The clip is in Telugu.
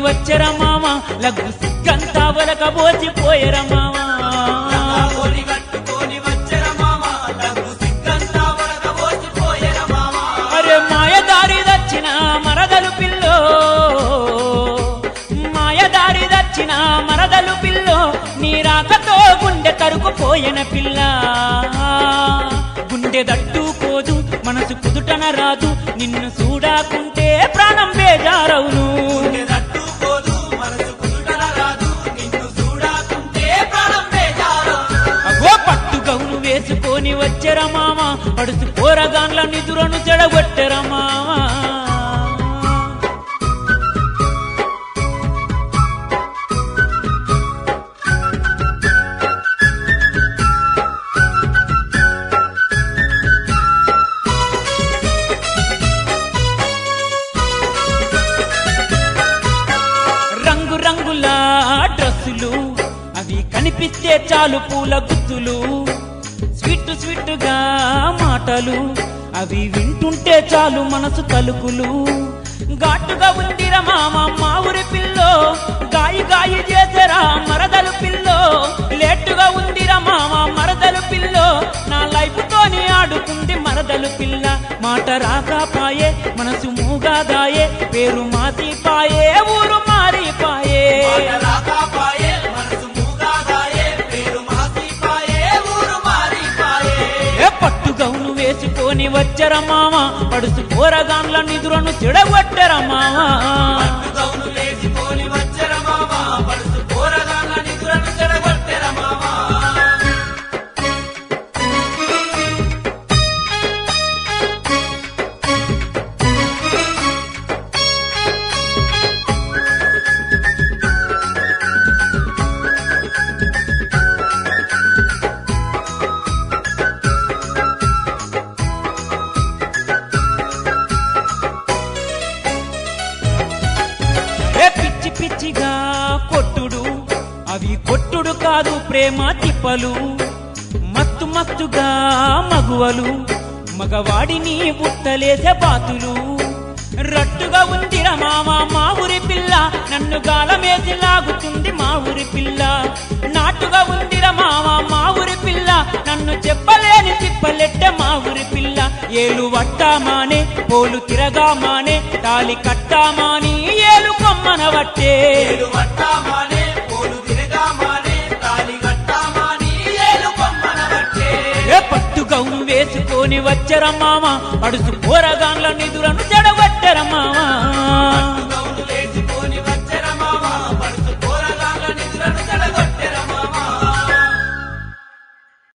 వచ్చరా మామ లగ్గు సిగ్గంతా వలకబోసి పోయరా మామ కోని కట్టుకొని వచ్చర మామ లఘు సిగ్గంతా వరదబోసిపోయెర మామ అరే మాయదారి దచ్చిన మరదలు పిల్లో మాయదారి దచ్చిన మరదలు పిల్లో నీ రాకతో గుండె తరుకుపోయిన పిల్ల గుండె దట్టుకోదు మనసు కుదుటన రాదు నిన్ను చూడాకుంటే ప్రాణం బేజారవును గుండె తట్టుకోదు మనసు కుదుటన రాదు నిన్ను చూడాకుంటే ప్రాణం బేజారు అగో పట్టు గౌను వేసుకొని వచ్చెరా మామ పడుసు పోరగాన్ల నిధులను చెడగొట్టెరా మామ రంగు రంగుల డ్రెస్సులు అవి కనిపిస్తే చాలు పూల గుత్తులు స్వీట్ స్వీట్గా మాటలు అవి వింటుంటే చాలు మనసు తలుకులు ఘాటుగా ఉందిరా మామ మా ఊరి పిల్లో గాయి గాయి చేసరా మరదలు పిల్లో లేటుగా ఉందిరా మామ మరదలు పిల్లో నా లైఫ్ తోని ఆడుకుంది మరదలు పిల్ల మాట రాకాపాయే మనసు మూగాదాయే పేరు మాసిపాయే ఊరు మారిపాయే మాట రాకాపాయే మనసు మూగాదాయే పేరు మాసిపాయే ఊరు మారిపాయే ఏ పట్టు గౌను వేసుకొని వచ్చర మామ పడుసు పోరగాన్ల నిధులను చెడగొట్టర మామ గౌను వేసుకొని వచ్చర మామ పడుసు పోరగాన నిధులను చెడగొట్టెర మామ ఏ పిచ్చి పిచ్చిగా కొట్టుడు అవి కొట్టుడు కాదు ప్రేమ తిప్పలు మత్తు మత్తుగా మగువలు మగవాడిని బుట్టలేసే బాతులు రట్టుగా ఉందిరా మామ మా ఊరి పిల్ల నన్ను గాలమేసి లాగుతుంది మా ఊరి పిల్ల నాటుగా ఉందిరా మామ మా ఊరి పిల్ల నన్ను చెప్పలేని తిప్పలెట్టే మా ఊరి పిల్ల ఏలు వట్టామానే పోలు తిరగామానే తాలి కట్టామాని ఏలు కొమ్మన వట్టే ఏడు వట్టామానే పోలు తిరగామానే తాలి గట్టామాని ఏలు కొమ్మన బట్టే ఏ పట్టు గౌను వేసుకొని వచ్చర మామ అడుసు పోరగాన్ల నిధులను